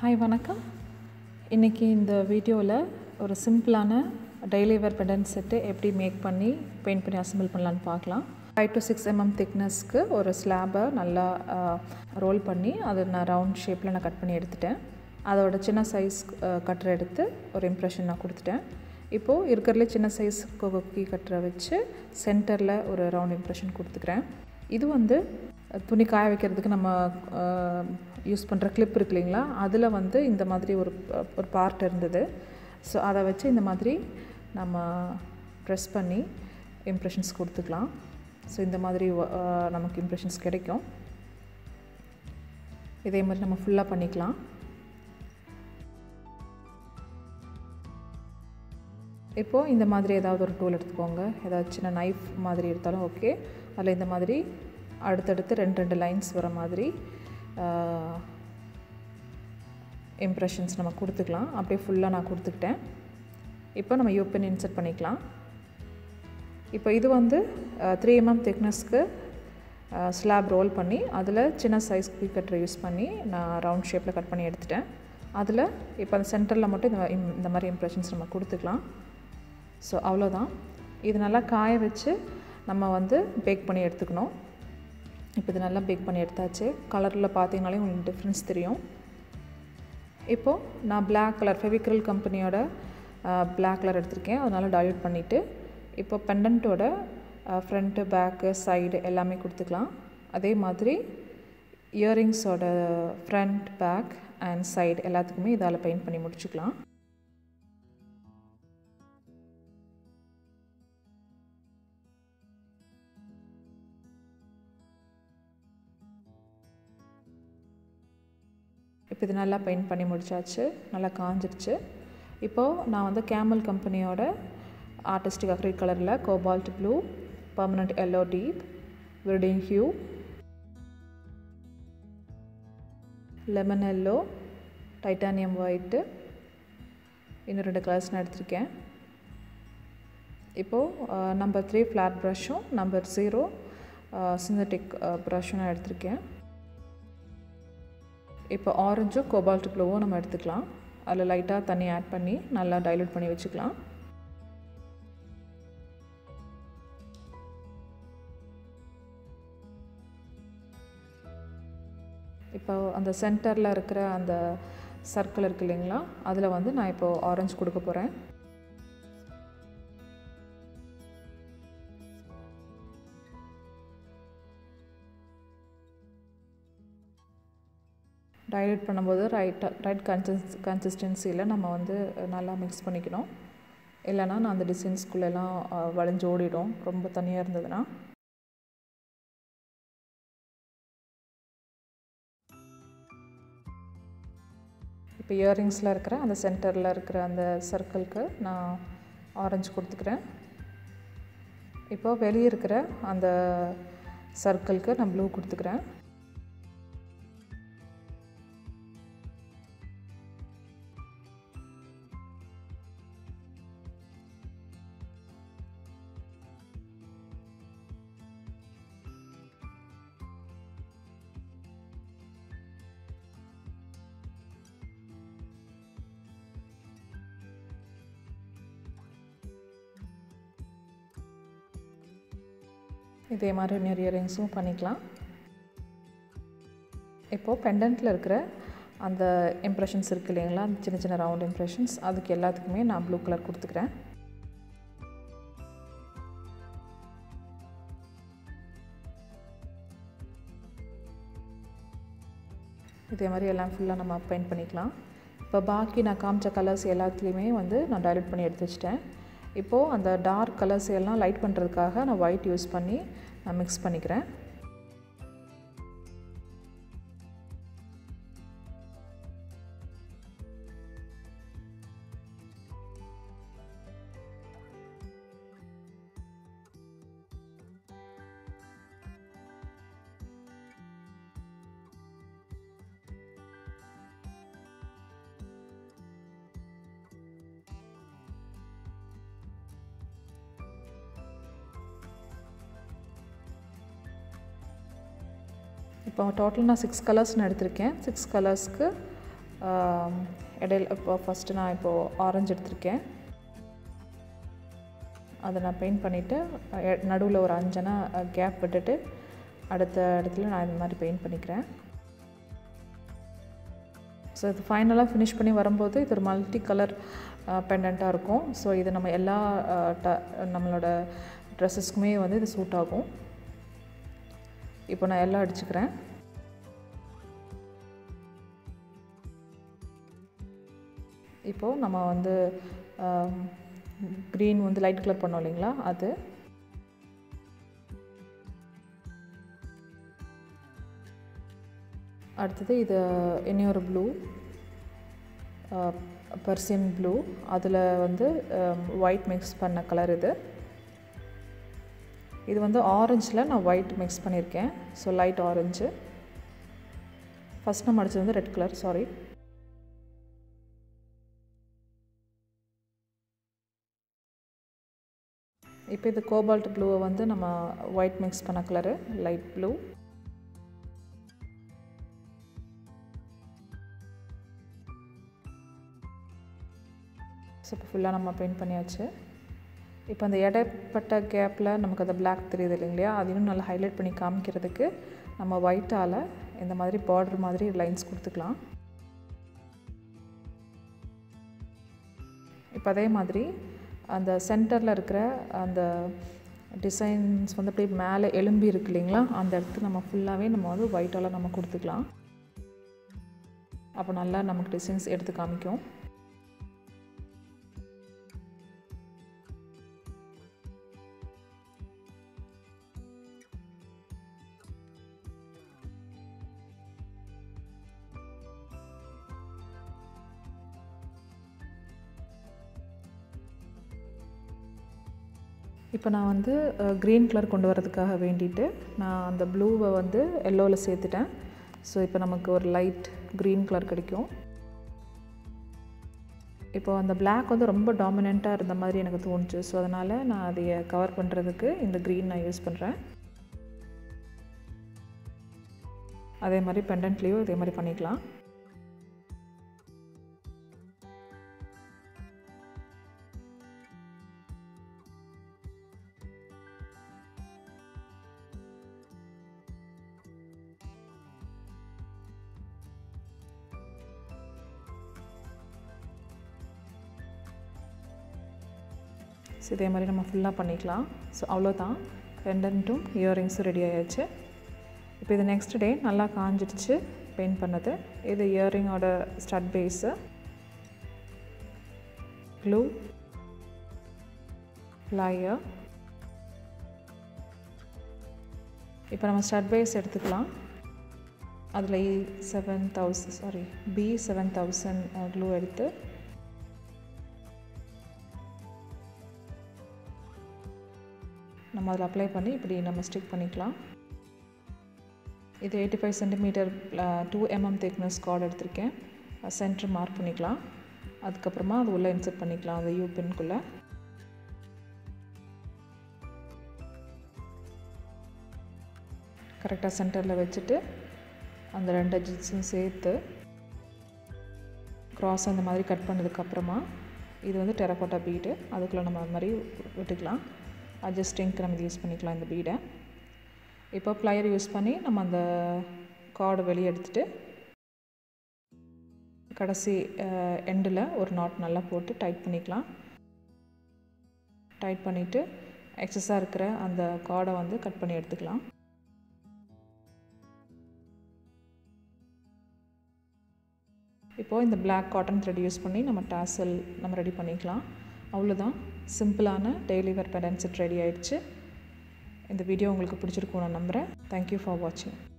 hi வணக்கம் இன்றைக்கி இந்த வீடியோவில் ஒரு சிம்பிளான டெய்லி வேர் பெண்டன்ட் செட்டு எப்படி மேக் பண்ணி பெயிண்ட் பண்ணி அசம்பிள் பண்ணலான்னு பார்க்கலாம் ஃபைவ் டு சிக்ஸ் எம்எம் திக்னஸ்க்கு ஒரு ஸ்லாபை நல்லா ரோல் பண்ணி அதை நான் ரவுண்ட் ஷேப்பில் நான் கட் பண்ணி எடுத்துட்டேன் அதோட சின்ன சைஸ் கட்டரை எடுத்து ஒரு இம்ப்ரெஷன் நான் கொடுத்துட்டேன் இப்போது இருக்கிறதுலே சின்ன சைஸ் கொக்கி கட்டரை வச்சு சென்டரில் ஒரு ரவுண்ட் இம்ப்ரெஷன் கொடுத்துக்கிறேன் இது வந்து துணி காய வைக்கிறதுக்கு நம்ம யூஸ் பண்ணுற கிளிப் இருக்கு இல்லைங்களா அதில் வந்து இந்த மாதிரி ஒரு ஒரு பார்ட் இருந்தது ஸோ அதை வச்சு இந்த மாதிரி நம்ம ப்ரெஸ் பண்ணி இம்ப்ரெஷன்ஸ் கொடுத்துக்கலாம் ஸோ இந்த மாதிரி நமக்கு இம்ப்ரெஷன்ஸ் கிடைக்கும் இதே மாதிரி நம்ம ஃபுல்லாக பண்ணிக்கலாம் இப்போது இந்த மாதிரி ஏதாவது ஒரு டூல் எடுத்துக்கோங்க ஏதாவது சின்ன நைஃப் மாதிரி எடுத்தாலும் ஓகே அதில் இந்த மாதிரி அடுத்தடுத்து ரெண்டு ரெண்டு லைன்ஸ் வர மாதிரி இம்ப்ரெஷன்ஸ் நம்ம கொடுத்துக்கலாம் அப்படியே ஃபுல்லாக நான் கொடுத்துக்கிட்டேன் இப்போ நம்ம யூபின் இன்சர்ட் பண்ணிக்கலாம் இப்போ இது வந்து த்ரீ எம்எம் திக்னஸ்க்கு ஸ்லாப் ரோல் பண்ணி அதில் சின்ன சைஸ் கட்டரை யூஸ் பண்ணி நான் ரவுண்ட் ஷேப்பில் கட் பண்ணி எடுத்துட்டேன் அதில் இப்போ அந்த சென்டரில் மட்டும் இந்த இந்த மாதிரி இம்ப்ரெஷன்ஸ் நம்ம கொடுத்துக்கலாம் ஸோ அவ்வளோதான் இது நல்லா காய வச்சு நம்ம வந்து பேக் பண்ணி எடுத்துக்கணும் இப்போ இது நல்லா பேக் பண்ணி எடுத்தாச்சு கலரில் பார்த்தீங்கனாலே உங்களுக்கு டிஃப்ரென்ஸ் தெரியும் இப்போது நான் பிளாக் கலர் ஃபெவிக்ரல் கம்பெனியோட பிளாக் கலர் எடுத்திருக்கேன் அதனால் டைல்யூட் பண்ணிவிட்டு இப்போ பெண்டன்ட்டோட ஃப்ரண்ட்டு பேக்கு சைடு எல்லாமே கொடுத்துக்கலாம் அதே மாதிரி இயரிங்ஸோட ஃப்ரண்ட் பேக் அண்ட் சைடு எல்லாத்துக்குமே இதால் பெயிண்ட் பண்ணி முடிச்சுக்கலாம் இப்போ இது நல்லா பெயிண்ட் பண்ணி முடிச்சாச்சு நல்லா காஞ்சிடுச்சு இப்போது நான் வந்து கேமல் கம்பெனியோட ஆர்டிஸ்டிக் அக்ரிக் கலரில் cobalt blue permanent yellow deep viridian hue lemon yellow titanium white இன்னும் ரெண்டு கலர்ஸ் நான் எடுத்திருக்கேன் இப்போது நம்பர் த்ரீ ஃப்ளாட் ப்ரஷ்ஷும் நம்பர் ஜீரோ சிந்தட்டிக் ப்ரஷ்ஷும் நான் எடுத்திருக்கேன் இப்போ ஆரஞ்சும் கோபால்ட் ப்ளூவும் நம்ம எடுத்துக்கலாம் அதில் லைட்டாக தண்ணி ஆட் பண்ணி நல்லா டைலூட் பண்ணி வச்சுக்கலாம் இப்போ அந்த சென்டரில் இருக்கிற அந்த சர்க்கிள் இருக்கு இல்லைங்களா அதில் வந்து நான் இப்போது ஆரஞ்சு கொடுக்க போகிறேன் டைலூட் பண்ணும்போது ரைட்டாக ரைட் கன்சிஸ் கன்சிஸ்டன்சியில் நம்ம வந்து நல்லா மிக்ஸ் பண்ணிக்கணும் இல்லைனா நான் அந்த டிசைன்ஸ்குள்ளெல்லாம் வளைஞ்சு ஓடிடும் ரொம்ப தனியாக இருந்ததுன்னா இப்போ இயரிங்ஸில் இருக்கிற அந்த சென்டரில் இருக்கிற அந்த சர்க்கிளுக்கு நான் ஆரஞ்சு கொடுத்துக்கிறேன் இப்போ வெளியே இருக்கிற அந்த சர்க்கிளுக்கு நான் ப்ளூ கொடுத்துக்கிறேன் இதே மாதிரி இன்னொரு இயரிங்ஸும் பண்ணிக்கலாம் இப்போது பெண்டன்ட்டில் இருக்கிற அந்த இம்ப்ரெஷன்ஸ் இருக்குது இல்லைங்களா அந்த சின்ன சின்ன ரவுண்ட் இம்ப்ரெஷன்ஸ் அதுக்கு எல்லாத்துக்குமே நான் ப்ளூ கலர் கொடுத்துக்கிறேன் இதே மாதிரி எல்லாம் ஃபுல்லாக நம்ம பெயிண்ட் பண்ணிக்கலாம் இப்போ பாக்கி நான் காமிச்ச கலர்ஸ் எல்லாத்துலேயுமே வந்து நான் டைலூட் பண்ணி எடுத்து வச்சிட்டேன் இப்போது அந்த டார்க் கலர்ஸ் எல்லாம் லைட் பண்ணுறதுக்காக நான் ஒயிட் யூஸ் பண்ணி நான் மிக்ஸ் பண்ணிக்கிறேன் இப்போ டோட்டல் நான் சிக்ஸ் கலர்ஸ் நான் எடுத்திருக்கேன் சிக்ஸ் கலர்ஸ்க்கு இடையில இப்போ ஃபஸ்ட்டு நான் இப்போது ஆரஞ்சு எடுத்திருக்கேன் அதை நான் பெயிண்ட் பண்ணிவிட்டு நடுவில் ஒரு அஞ்சனா கேப் விட்டுட்டு அடுத்த இடத்துல நான் இந்த மாதிரி பெயிண்ட் பண்ணிக்கிறேன் ஸோ இது ஃபைனலாக ஃபினிஷ் பண்ணி வரும்போது இது ஒரு மல்டி கலர் பெண்டண்ட்டாக இருக்கும் ஸோ இது நம்ம எல்லா ட நம்மளோட ட்ரெஸ்ஸஸ்க்குமே வந்து இது சூட் ஆகும் இப்போ நான் எல்லாம் அடிச்சுக்கிறேன் இப்போது நம்ம வந்து க்ரீன் வந்து லைட் கலர் பண்ணோம் இல்லைங்களா அது அடுத்தது இது இன்னொரு ப்ளூ பர்சியன் ப்ளூ அதில் வந்து ஒயிட் மிக்ஸ் பண்ண கலர் இது இது வந்து ஆரஞ்சில் நான் ஒயிட் மிக்ஸ் பண்ணியிருக்கேன் ஸோ லைட் ஆரஞ்சு ஃபஸ்ட் நம்ம அடிச்சது வந்து ரெட் கலர் சாரி இப்போ இது கோபால்ட் ப்ளூவை வந்து நம்ம ஒயிட் மிக்ஸ் பண்ண கலரு லைட் ப்ளூ ஸோ இப்போ ஃபுல்லாக நம்ம பெயிண்ட் பண்ணியாச்சு இப்போ அந்த இடைப்பட்ட கேப்பில் நமக்கு அந்த பிளாக் தெரியுது இல்லைங்களா அது இன்னும் நல்லா ஹைலைட் பண்ணி காமிக்கிறதுக்கு நம்ம ஒயிட்டால் இந்த மாதிரி பார்டர் மாதிரி லைன்ஸ் கொடுத்துக்கலாம் இப்போ அதே மாதிரி அந்த சென்டரில் இருக்கிற அந்த டிசைன்ஸ் வந்து அப்படியே மேலே எலும்பி இருக்கு இல்லைங்களா அந்த இடத்துக்கு நம்ம ஃபுல்லாகவே நம்ம வந்து ஒயிட்டால் நம்ம கொடுத்துக்கலாம் அப்போ நல்லா நமக்கு டிசைன்ஸ் எடுத்து காமிக்கும் இப்போ நான் வந்து க்ரீன் கலர் கொண்டு வரதுக்காக வேண்டிட்டு நான் அந்த ப்ளூவை வந்து எல்லோவில் சேர்த்துட்டேன் ஸோ இப்போ நமக்கு ஒரு லைட் க்ரீன் கலர் கிடைக்கும் இப்போ அந்த பிளாக் வந்து ரொம்ப டாமினண்ட்டாக இருந்த மாதிரி எனக்கு தோணுச்சு ஸோ அதனால் நான் அதைய கவர் பண்ணுறதுக்கு இந்த க்ரீன் நான் யூஸ் பண்ணுறேன் அதே மாதிரி பெண்டன்ட்லேயும் இதே மாதிரி பண்ணிக்கலாம் ஸோ இதே மாதிரி நம்ம ஃபுல்லாக பண்ணிக்கலாம் ஸோ அவ்வளோதான் பெண்டன்ட்டும் இயரிங்ஸும் ரெடி ஆயாச்சு இப்போ இது நெக்ஸ்ட் டே நல்லா காஞ்சிடுச்சு பெயிண்ட் பண்ணது இது இயரிங்கோட ஸ்டட் பேஸு க்ளூ லாயர் இப்போ நம்ம ஸ்டட் பேஸ் எடுத்துக்கலாம் அதில் E seven thousand sorry B seven thousand glue எடுத்து நம்ம அதில் அப்ளை பண்ணி இப்படி நம்ம ஸ்டிக் பண்ணிக்கலாம் இது eighty five centimetre two mm thickness card எடுத்திருக்கேன் சென்டர் மார்க் பண்ணிக்கலாம் அதுக்கப்புறமா அது உள்ளே இன்சர்ட் பண்ணிக்கலாம் அந்த யூ பின்குள்ளே கரெக்டாக சென்டரில் வச்சுட்டு அந்த ரெண்டு எட்ஜஸும் சேர்த்து க்ராஸ் அந்த மாதிரி கட் பண்ணதுக்கப்புறமா இது வந்து டெரக்கோட்டா பீடு அதுக்குள்ளே நம்ம அது மாதிரி விட்டுக்கலாம் அட்ஜஸ்டிங்க்கு நம்ம யூஸ் பண்ணிக்கலாம் இந்த பீடை இப்போ ப்ளையர் யூஸ் பண்ணி நம்ம அந்த கார்டை வெளியே எடுத்துகிட்டு கடைசி எண்டில் ஒரு நாட் நல்லா போட்டு டைட் பண்ணிக்கலாம் டைட் பண்ணிவிட்டு எக்ஸஸாக இருக்கிற அந்த கார்டை வந்து கட் பண்ணி எடுத்துக்கலாம் இப்போது இந்த பிளாக் காட்டன் த்ரெட் யூஸ் பண்ணி நம்ம டாசல் நம்ம ரெடி பண்ணிக்கலாம் அவ்வளோதான் சிம்பிளான daily wear pendant set ready ஆயிடுச்சு இந்த வீடியோ உங்களுக்கு பிடிச்சிருக்கும் நான் நம்புகிறேன் தேங்க்யூ ஃபார் வாட்சிங்